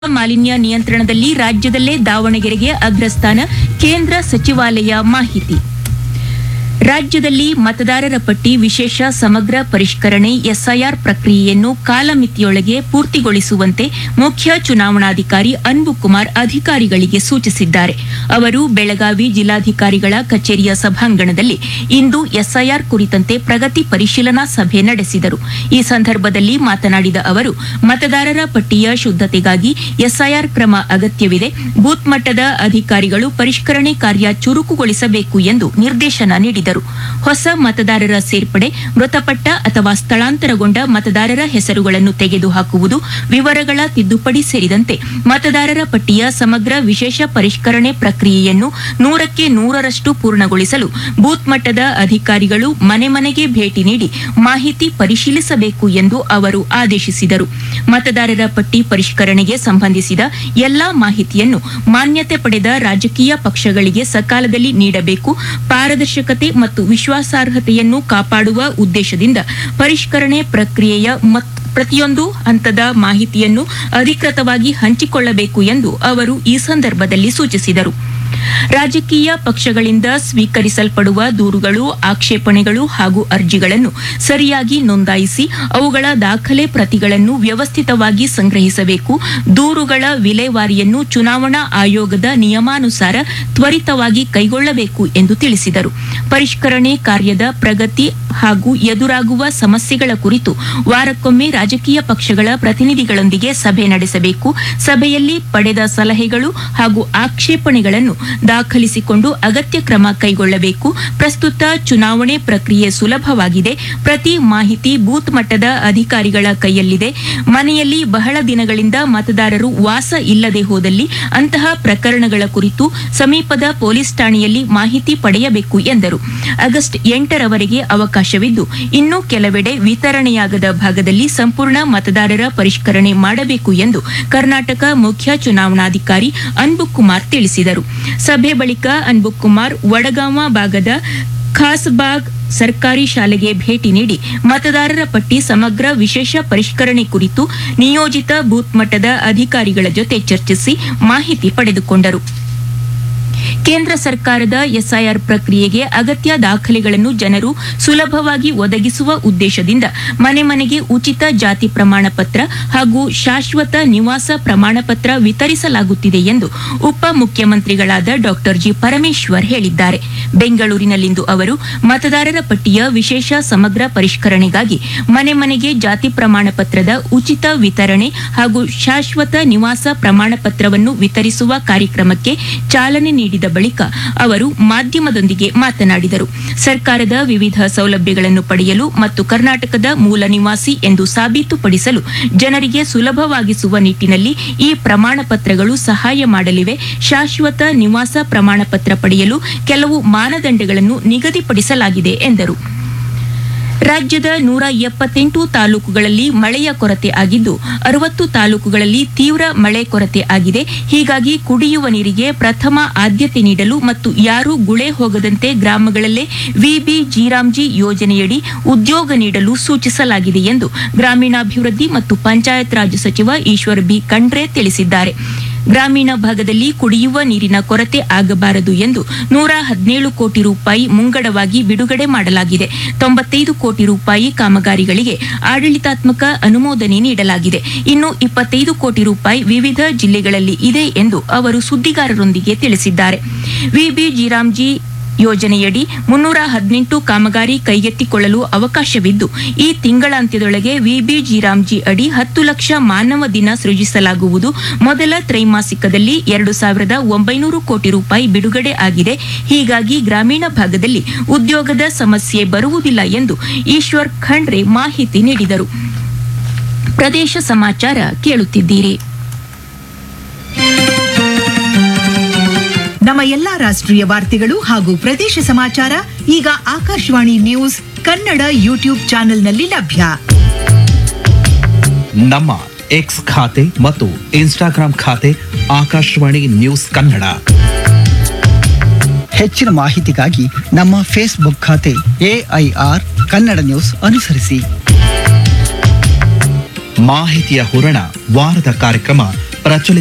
ಮಾಲಿನ್ಯ ನಿಯಂತ್ರಣದಲ್ಲಿ ರಾಜ್ಯದಲ್ಲೇ ದಾವಣಗೆರೆಗೆ ಅಗ್ರಸ್ಥಾನ ಕೇಂದ್ರ ಸಚಿವಾಲಯ ಮಾಹಿತಿ ರಾಜ್ಯದಲ್ಲಿ ಮತದಾರರ ಪಟ್ಟಿ ವಿಶೇಷ ಸಮಗ್ರ ಪರಿಷ್ಕರಣೆ ಎಸ್ಐಆರ್ ಪ್ರಕ್ರಿಯೆಯನ್ನು ಕಾಲಮಿತಿಯೊಳಗೆ ಪೂರ್ತಿಗೊಳಿಸುವಂತೆ ಮುಖ್ಯ ಚುನಾವಣಾಧಿಕಾರಿ ಅನ್ಬು ಕುಮಾರ್ ಅಧಿಕಾರಿಗಳಿಗೆ ಸೂಚಿಸಿದ್ದಾರೆ ಅವರು ಬೆಳಗಾವಿ ಜಿಲ್ಲಾಧಿಕಾರಿಗಳ ಕಚೇರಿಯ ಸಭಾಂಗಣದಲ್ಲಿ ಇಂದು ಎಸ್ಐಆರ್ ಕುರಿತಂತೆ ಪ್ರಗತಿ ಪರಿಶೀಲನಾ ಸಭೆ ನಡೆಸಿದರು ಈ ಸಂದರ್ಭದಲ್ಲಿ ಮಾತನಾಡಿದ ಅವರು ಮತದಾರರ ಪಟ್ಟಿಯ ಶುದ್ಧತೆಗಾಗಿ ಎಸ್ಐಆರ್ ಕ್ರಮ ಅಗತ್ಯವಿದೆ ಬೂತ್ ಮಟ್ಟದ ಅಧಿಕಾರಿಗಳು ಪರಿಷ್ಕರಣೆ ಕಾರ್ಯ ಚುರುಕುಗೊಳಿಸಬೇಕು ಎಂದು ನಿರ್ದೇಶನ ನೀಡಿದರು ಹೊಸ ಮತದಾರರ ಸೇರ್ಪಡೆ ಮೃತಪಟ್ಟ ಅಥವಾ ಸ್ಥಳಾಂತರಗೊಂಡ ಮತದಾರರ ಹೆಸರುಗಳನ್ನು ತೆಗೆದುಹಾಕುವುದು ವಿವರಗಳ ತಿದ್ದುಪಡಿ ಸೇರಿದಂತೆ ಮತದಾರರ ಪಟ್ಟಿಯ ಸಮಗ್ರ ವಿಶೇಷ ಪರಿಷ್ಕರಣೆ ಪ್ರಕ್ರಿಯೆಯನ್ನು ನೂರಕ್ಕೆ ನೂರರಷ್ಟು ಪೂರ್ಣಗೊಳಿಸಲು ಬೂತ್ ಮಟ್ಟದ ಅಧಿಕಾರಿಗಳು ಮನೆ ಮನೆಗೆ ಭೇಟಿ ನೀಡಿ ಮಾಹಿತಿ ಪರಿಶೀಲಿಸಬೇಕು ಎಂದು ಅವರು ಆದೇಶಿಸಿದರು ಮತದಾರರ ಪಟ್ಟಿ ಪರಿಷ್ಕರಣೆಗೆ ಸಂಬಂಧಿಸಿದ ಎಲ್ಲಾ ಮಾಹಿತಿಯನ್ನು ಮಾನ್ಯತೆ ಪಡೆದ ರಾಜಕೀಯ ಪಕ್ಷಗಳಿಗೆ ಸಕಾಲದಲ್ಲಿ ನೀಡಬೇಕು ಪಾರದರ್ಶಕತೆ ಮತ್ತು ವಿಶ್ವಾಸಾರ್ಹತೆಯನ್ನು ಕಾಪಾಡುವ ಉದ್ದೇಶದಿಂದ ಪರಿಷ್ಕರಣೆ ಪ್ರಕ್ರಿಯೆಯ ಮತ್- ಪ್ರತಿಯೊಂದು ಹಂತದ ಮಾಹಿತಿಯನ್ನು ಅಧಿಕೃತವಾಗಿ ಹಂಚಿಕೊಳ್ಳಬೇಕು ಎಂದು ಅವರು ಈ ಸಂದರ್ಭದಲ್ಲಿ ಸೂಚಿಸಿದರು ರಾಜಕೀಯ ಪಕ್ಷಗಳಿಂದ ಸ್ವೀಕರಿಸಲ್ಪಡುವ ದೂರುಗಳು ಆಕ್ಷೇಪಣೆಗಳು ಹಾಗೂ ಅರ್ಜಿಗಳನ್ನು ಸರಿಯಾಗಿ ನೋಂದಾಯಿಸಿ ಅವುಗಳ ದಾಖಲೆ ಪ್ರತಿಗಳನ್ನು ವ್ಯವಸ್ಥಿತವಾಗಿ ಸಂಗ್ರಹಿಸಬೇಕು ದೂರುಗಳ ವಿಲೇವಾರಿಯನ್ನು ಚುನಾವಣಾ ಆಯೋಗದ ನಿಯಮಾನುಸಾರ ತ್ವರಿತವಾಗಿ ಕೈಗೊಳ್ಳಬೇಕು ಎಂದು ತಿಳಿಸಿದರು ಪರಿಷ್ಕರಣೆ ಕಾರ್ಯದ ಪ್ರಗತಿ ಹಾಗೂ ಎದುರಾಗುವ ಸಮಸ್ಯೆಗಳ ಕುರಿತು ವಾರಕ್ಕೊಮ್ಮೆ ರಾಜಕೀಯ ಪಕ್ಷಗಳ ಪ್ರತಿನಿಧಿಗಳೊಂದಿಗೆ ಸಭೆ ನಡೆಸಬೇಕು ಸಭೆಯಲ್ಲಿ ಪಡೆದ ಸಲಹೆಗಳು ಹಾಗೂ ಆಕ್ಷೇಪಣೆಗಳನ್ನು ದಾಖಲಿಸಿಕೊಂಡು ಅಗತ್ಯ ಕ್ರಮ ಕೈಗೊಳ್ಳಬೇಕು ಪ್ರಸ್ತುತ ಚುನಾವಣೆ ಪ್ರಕ್ರಿಯೆ ಸುಲಭವಾಗಿದೆ ಪ್ರತಿ ಮಾಹಿತಿ ಬೂತ್ ಮಟ್ಟದ ಅಧಿಕಾರಿಗಳ ಕೈಯಲ್ಲಿದೆ ಮನೆಯಲ್ಲಿ ಬಹಳ ದಿನಗಳಿಂದ ಮತದಾರರು ವಾಸ ಇಲ್ಲದೆ ಹೋದಲ್ಲಿ ಅಂತಹ ಪ್ರಕರಣಗಳ ಕುರಿತು ಸಮೀಪದ ಪೊಲೀಸ್ ಠಾಣೆಯಲ್ಲಿ ಮಾಹಿತಿ ಪಡೆಯಬೇಕು ಎಂದರು ಆಗಸ್ಟ್ ಎಂಟರವರೆಗೆ ಅವಕಾಶವಿದ್ದು ಇನ್ನೂ ಕೆಲವೆಡೆ ವಿತರಣೆಯಾಗದ ಭಾಗದಲ್ಲಿ ಸಂಪೂರ್ಣ ಮತದಾರರ ಪರಿಷ್ಕರಣೆ ಮಾಡಬೇಕು ಎಂದು ಕರ್ನಾಟಕ ಮುಖ್ಯ ಚುನಾವಣಾಧಿಕಾರಿ ಅನ್ಬು ಕುಮಾರ್ ತಿಳಿಸಿದರು ಸಭೆ ಬಳಿಕ ಅನ್ಬು ಕುಮಾರ್ ವಡಗಾಮ ಭಾಗದ ಖಾಸ್ಬಾಗ್ ಸರ್ಕಾರಿ ಶಾಲೆಗೆ ಭೇಟಿ ನೀಡಿ ಮತದಾರರ ಪಟ್ಟಿ ಸಮಗ್ರ ವಿಶೇಷ ಪರಿಷ್ಕರಣೆ ಕುರಿತು ನಿಯೋಜಿತ ಬೂತ್ ಮಟ್ಟದ ಅಧಿಕಾರಿಗಳ ಜೊತೆ ಚರ್ಚಿಸಿ ಮಾಹಿತಿ ಪಡೆದುಕೊಂಡರು ಕೇಂದ್ರ ಸರ್ಕಾರದ ಎಸ್ಐಆರ್ ಪ್ರಕ್ರಿಯೆಗೆ ಅಗತ್ಯ ದಾಖಲೆಗಳನ್ನು ಜನರು ಸುಲಭವಾಗಿ ಒದಗಿಸುವ ಉದ್ದೇಶದಿಂದ ಮನೆ ಮನೆಗೆ ಉಚಿತ ಜಾತಿ ಪ್ರಮಾಣ ಪತ್ರ ಹಾಗೂ ಶಾಶ್ವತ ನಿವಾಸ ಪ್ರಮಾಣ ಪತ್ರ ವಿತರಿಸಲಾಗುತ್ತಿದೆ ಎಂದು ಉಪ ಮುಖ್ಯಮಂತ್ರಿಗಳಾದ ಡಾ ಜಿ ಪರಮೇಶ್ವರ್ ಹೇಳಿದ್ದಾರೆ ಬೆಂಗಳೂರಿನಲ್ಲಿಂದು ಅವರು ಮತದಾರರ ಪಟ್ಟಿಯ ವಿಶೇಷ ಸಮಗ್ರ ಪರಿಷ್ಕರಣೆಗಾಗಿ ಮನೆ ಮನೆಗೆ ಜಾತಿ ಪ್ರಮಾಣ ಪತ್ರದ ಉಚಿತ ವಿತರಣೆ ಹಾಗೂ ಶಾಶ್ವತ ನಿವಾಸ ಪ್ರಮಾಣ ಪತ್ರವನ್ನು ವಿತರಿಸುವ ಕಾರ್ಯಕ್ರಮಕ್ಕೆ ಚಾಲನೆ ನೀಡಿದ ಬಳಿಕ ಅವರು ಮಾಧ್ಯಮದೊಂದಿಗೆ ಮಾತನಾಡಿದರು ಸರ್ಕಾರದ ವಿವಿಧ ಸೌಲಭ್ಯಗಳನ್ನು ಪಡೆಯಲು ಮತ್ತು ಕರ್ನಾಟಕದ ಮೂಲ ನಿವಾಸಿ ಎಂದು ಸಾಬೀತುಪಡಿಸಲು ಜನರಿಗೆ ಸುಲಭವಾಗಿಸುವ ನಿಟ್ಟಿನಲ್ಲಿ ಈ ಪ್ರಮಾಣ ಪತ್ರಗಳು ಸಹಾಯ ಮಾಡಲಿವೆ ಶಾಶ್ವತ ನಿವಾಸ ಪ್ರಮಾಣ ಪತ್ರ ಪಡೆಯಲು ಕೆಲವು ಮಾನದಂಡಗಳನ್ನು ನಿಗದಿಪಡಿಸಲಾಗಿದೆ ಎಂದರು ರಾಜ್ಯದ ನೂರ ಎಪ್ಪತ್ತೆಂಟು ತಾಲೂಕುಗಳಲ್ಲಿ ಮಳೆಯ ಕೊರತೆ ಆಗಿದ್ದು ಅರವತ್ತು ತಾಲೂಕುಗಳಲ್ಲಿ ತೀವ್ರ ಮಳೆ ಕೊರತೆ ಆಗಿದೆ ಹೀಗಾಗಿ ಕುಡಿಯುವ ನೀರಿಗೆ ಪ್ರಥಮ ಆದ್ಯತೆ ನೀಡಲು ಮತ್ತು ಯಾರೂ ಗುಳೆ ಹೋಗದಂತೆ ಗ್ರಾಮಗಳಲ್ಲೇ ವಿಬಿ ಜೀರಾಮ್ಜಿ ಯೋಜನೆಯಡಿ ಉದ್ಯೋಗ ನೀಡಲು ಸೂಚಿಸಲಾಗಿದೆ ಎಂದು ಗ್ರಾಮೀಣಾಭಿವೃದ್ಧಿ ಮತ್ತು ಪಂಚಾಯತ್ ರಾಜ್ ಸಚಿವ ಈಶ್ವರ್ ಬಿ ಖಂಡ್ರೆ ತಿಳಿಸಿದ್ದಾರೆ ಗ್ರಾಮೀಣ ಭಾಗದಲ್ಲಿ ಕುಡಿಯುವ ನೀರಿನ ಕೊರತೆ ಆಗಬಾರದು ಎಂದು ನೂರ ಹದಿನೇಳು ಕೋಟಿ ರೂಪಾಯಿ ಮುಂಗಡವಾಗಿ ಬಿಡುಗಡೆ ಮಾಡಲಾಗಿದೆ ತೊಂಬತ್ತೈದು ಕೋಟಿ ರೂಪಾಯಿ ಕಾಮಗಾರಿಗಳಿಗೆ ಆಡಳಿತಾತ್ಮಕ ಅನುಮೋದನೆ ನೀಡಲಾಗಿದೆ ಇನ್ನು ಇಪ್ಪತ್ತೈದು ಕೋಟಿ ರೂಪಾಯಿ ವಿವಿಧ ಜಿಲ್ಲೆಗಳಲ್ಲಿ ಇದೆ ಎಂದು ಅವರು ಸುದ್ದಿಗಾರರೊಂದಿಗೆ ತಿಳಿಸಿದ್ದಾರೆ ವಿಬಿ ಜಿರಾಮ್ಜಿ ಯೋಜನೆಯಡಿ ಮುನ್ನೂರ ಹದಿನೆಂಟು ಕಾಮಗಾರಿ ಕೈಗೆತ್ತಿಕೊಳ್ಳಲು ಅವಕಾಶವಿದ್ದು ಈ ತಿಂಗಳಾಂತ್ಯದೊಳಗೆ ವಿಬಿ ಜಿರಾಮ್ಜಿ ಅಡಿ ಹತ್ತು ಲಕ್ಷ ಮಾನವ ದಿನ ಸೃಜಿಸಲಾಗುವುದು ಮೊದಲ ತ್ರೈಮಾಸಿಕದಲ್ಲಿ ಎರಡು ಸಾವಿರದ ಒಂಬೈನೂರು ಕೋಟಿ ರೂಪಾಯಿ ಬಿಡುಗಡೆ ಆಗಿದೆ ಹೀಗಾಗಿ ಗ್ರಾಮೀಣ ಭಾಗದಲ್ಲಿ ಉದ್ಯೋಗದ ಸಮಸ್ಯೆ ಬರುವುದಿಲ್ಲ ಎಂದು ಈಶ್ವರ್ ಖಂಡ್ರೆ ಮಾಹಿತಿ ನೀಡಿದರು ಪ್ರದೇಶ ಸಮಾಚಾರ ಕೇಳುತ್ತಿದ್ದೀರಿ ನಮ್ಮ ಎಲ್ಲಾ ರಾಷ್ಟ್ರೀಯ ವಾರ್ತೆಗಳು ಹಾಗೂ ಪ್ರದೇಶ ಸಮಾಚಾರ ಈಗ ಆಕಾಶವಾಣಿ ನ್ಯೂಸ್ ಕನ್ನಡ ಯೂಟ್ಯೂಬ್ ಚಾನೆಲ್ನಲ್ಲಿ ಲಭ್ಯ ನಮ್ಮ ಎಕ್ಸ್ ಖಾತೆ ಮತ್ತು ಇನ್ಸ್ಟಾಗ್ರಾಂ ಖಾತೆ ಆಕಾಶವಾಣಿ ನ್ಯೂಸ್ ಕನ್ನಡ ಹೆಚ್ಚಿನ ಮಾಹಿತಿಗಾಗಿ ನಮ್ಮ ಫೇಸ್ಬುಕ್ ಖಾತೆ ಎಐಆರ್ ಕನ್ನಡ ನ್ಯೂಸ್ ಅನುಸರಿಸಿ ಮಾಹಿತಿಯ ಹೂರಣ ವಾರದ ಕಾರ್ಯಕ್ರಮ ಪ್ರಚಲಿತ